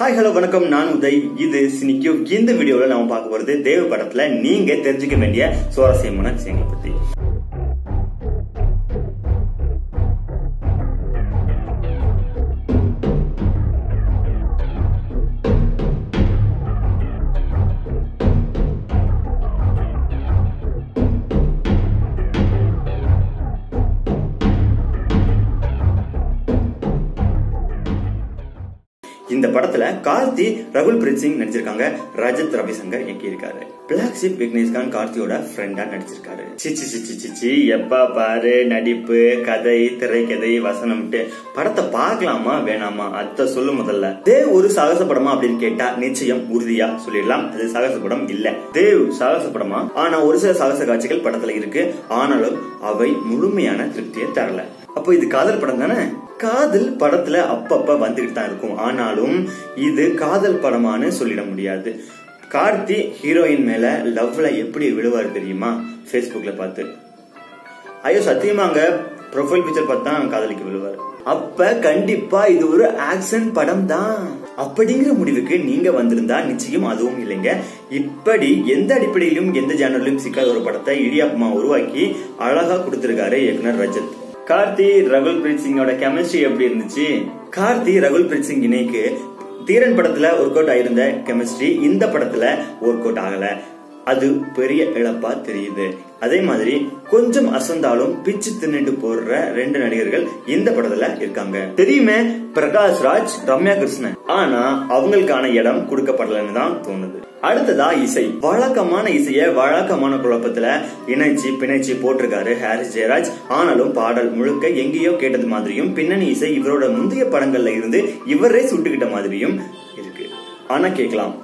hi hello வணக்கம் நான் உதய் இது சினிக்யூ இந்த வீடியோவில் நாம பார்க்க போறது தேவ படத்துல நீங்க தெரிஞ்சுக்க வேண்டிய சுவாரஸ்யமான விஷயங்களை பத்தி இந்த படத்துல கார்த்தி ரகுல் பிரீத் சிங் நடிச்சிருக்காங்க ரஜத் ரவிசங்கர் இயக்கியிருக்காரு பிளாக் ஷிப் விக்னேஷ்கான் கார்த்தியோட ஃப்ரெண்டா நடிச்சிருக்காரு சிச்சி சிச்சி சிச்சி எப்பா பாரு நடிப்பு கதை திரைக்கதை வசனம்ட்டு படத்தை பார்க்கலாமா வேணாமா அத சொல்லு முதல்ல தேவ் ஒரு சாகச படமா அப்படின்னு கேட்டா நிச்சயம் உறுதியா சொல்லிடலாம் அது சாகச படம் இல்ல தேவ் சாகச படமா ஆனா ஒரு சில சாகச காட்சிகள் படத்துல இருக்கு ஆனாலும் அவை முழுமையான திருப்தியை தரல அப்போ இது காதல் படம் தானே காதல் படத்துல அப்பப்ப வந்துகிட்டு தான் இருக்கும் ஆனாலும் இது காதல் படமான்னு சொல்லிட முடியாது கார்த்தி ஹீரோயின் மேல லவ்ல எப்படி விழுவாரு தெரியுமா ஃபேஸ்புக்ல பார்த்து ஐயோ சத்தியமாங்க ப்ரொஃபைல் பிக்சர் பார்த்து தான் காதலிக்கு விழுவாரு அப்ப கண்டிப்பா இது ஒரு ஆக்ஷன் படம் தான் அப்படிங்கிற முடிவுக்கு நீங்க வந்திருந்தா நிச்சயம் அதுவும் இல்லைங்க இப்படி எந்த அடிப்படையிலும் எந்த ஜேனர்லயும் சிக்காத ஒரு படத்தை இடியாப்பமா உருவாக்கி அழகா கொடுத்திருக்காரு இயக்குனர் ரஜத் கார்த்தி ரகுல் பிரீத் சிங்கோட கெமிஸ்ட்ரி எப்படி இருந்துச்சு கார்த்தி ரகுல் பிரீத் சிங் இணைக்கு தீரன் படத்துல ஒர்க் அவுட் ஆயிருந்த கெமிஸ்ட்ரி இந்த படத்துல ஒர்க் அவுட் ஆகல அது பெரிய இழப்பா தெரியுது அதே மாதிரி கொஞ்சம் அசந்தாலும் பிச்சு தின்னுட்டு போடுற ரெண்டு நடிகர்கள் இந்த படத்துல இருக்காங்க தெரியுமே பிரகாஷ் ராஜ் ரம்யா கிருஷ்ணன் ஆனா அவங்களுக்கான இடம் கொடுக்கப்படலன்னு தான் தோணுது அடுத்ததா இசை வழக்கமான இசைய வழக்கமான குழப்பத்துல இணைச்சு பிணைச்சு போட்டிருக்காரு ஹாரிஸ் ஜெயராஜ் ஆனாலும் பாடல் முழுக்க எங்கேயோ கேட்டது மாதிரியும் பின்னணி இசை இவரோட முந்தைய படங்கள்ல இருந்து இவரே சுட்டுக்கிட்ட மாதிரியும் இருக்கு ஆனா கேட்கலாம்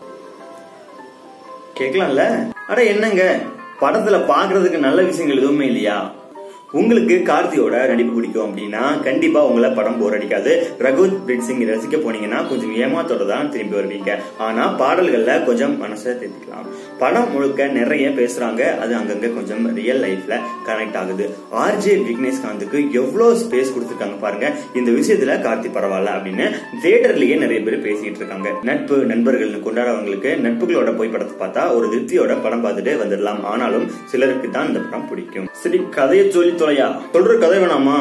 கேட்கலாம்ல அட என்னங்க படத்துல பாக்குறதுக்கு நல்ல விஷயங்கள் எதுவுமே இல்லையா உங்களுக்கு கார்த்தியோட நடிப்பு பிடிக்கும் அப்படின்னா கண்டிப்பா உங்களை படம் போர் அடிக்காது ரகுத் பிரீத் சிங் ரசிக்க போனீங்கன்னா கொஞ்சம் ஏமாத்தோட தான் திரும்பி வருவீங்க ஆனா பாடல்கள்ல கொஞ்சம் மனசை தேத்திக்கலாம் படம் முழுக்க நிறைய பேசுறாங்க அது அங்கங்க கொஞ்சம் ரியல் லைஃப்ல கனெக்ட் ஆகுது ஆர்ஜே விக்னேஷ்காந்துக்கு எவ்வளவு ஸ்பேஸ் கொடுத்துருக்காங்க பாருங்க இந்த விஷயத்துல கார்த்தி பரவாயில்ல அப்படின்னு தியேட்டர்லயே நிறைய பேர் பேசிட்டு இருக்காங்க நட்பு நண்பர்கள்னு கொண்டாடுறவங்களுக்கு நட்புகளோட போய் படத்தை பார்த்தா ஒரு திருப்தியோட படம் பார்த்துட்டு வந்துடலாம் ஆனாலும் சிலருக்கு தான் இந்த படம் பிடிக்கும் சரி கதையை சொல்லி தொலையா சொல்ற கதை வேணாமா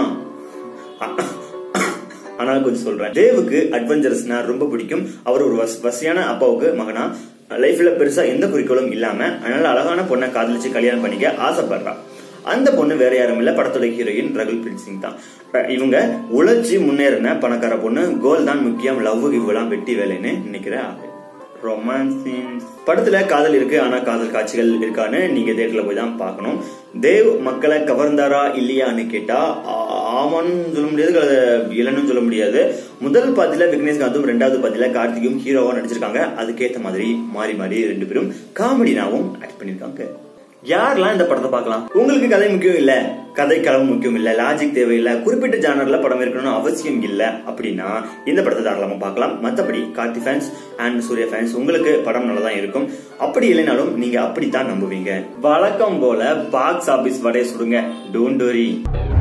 ஆனால் கொஞ்சம் சொல்றேன் தேவுக்கு அட்வென்ச்சரஸ்னா ரொம்ப பிடிக்கும் அவர் ஒரு வஸ் வசதியான அப்பாவுக்கு மகனா லைஃப்ல பெருசா எந்த குறிக்கோளும் இல்லாம அதனால அழகான பொண்ணை காதலிச்சு கல்யாணம் பண்ணிக்க ஆசைப்படுறான் அந்த பொண்ணு வேற யாரும் இல்ல படத்தோட ஹீரோயின் ரகுல் பிரீத் சிங் தான் இவங்க உழைச்சி முன்னேறின பணக்கார பொண்ணு கோல் தான் முக்கியம் லவ் இவ்வளவு வெட்டி வேலைன்னு நினைக்கிற ஆளு ரொமான்ஸ் படத்துல காதல் இருக்கு ஆனா காதல் காட்சிகள் இருக்கான்னு நீங்க தேட்டர்ல போய் தான் பார்க்கணும் தேவ் மக்களை கவர்ந்தாரா இல்லையான்னு கேட்டா ஆமான்னு சொல்ல முடியாது இல்லைன்னு சொல்ல முடியாது முதல் பாத்தில விக்னேஷ்காந்தும் ரெண்டாவது பாத்தில கார்த்திகும் ஹீரோவா நடிச்சிருக்காங்க அதுக்கேத்த மாதிரி மாறி மாறி ரெண்டு பேரும் காமெடினாவும் ஆக்ட் பண்ணிருக்காங்க யாரெல்லாம் இந்த படத்தை பார்க்கலாம் உங்களுக்கு கதை முக்கியம் இல்ல கதை களவு முக்கியம் இல்ல லாஜிக் தேவையில்லை குறிப்பிட்ட ஜானர்ல படம் இருக்கணும்னு அவசியம் இல்ல அப்படின்னா இந்த படத்தை தாராளமா பார்க்கலாம் மத்தபடி Karthi fans and Suriya fans உங்களுக்கு படம் நல்லதான் இருக்கும் அப்படி இல்லைனாலும் நீங்க அப்படித்தான் நம்புவீங்க வழக்கம் போல பாக்ஸ் ஆபீஸ் வடைய சுடுங்க டோன்ட் வரி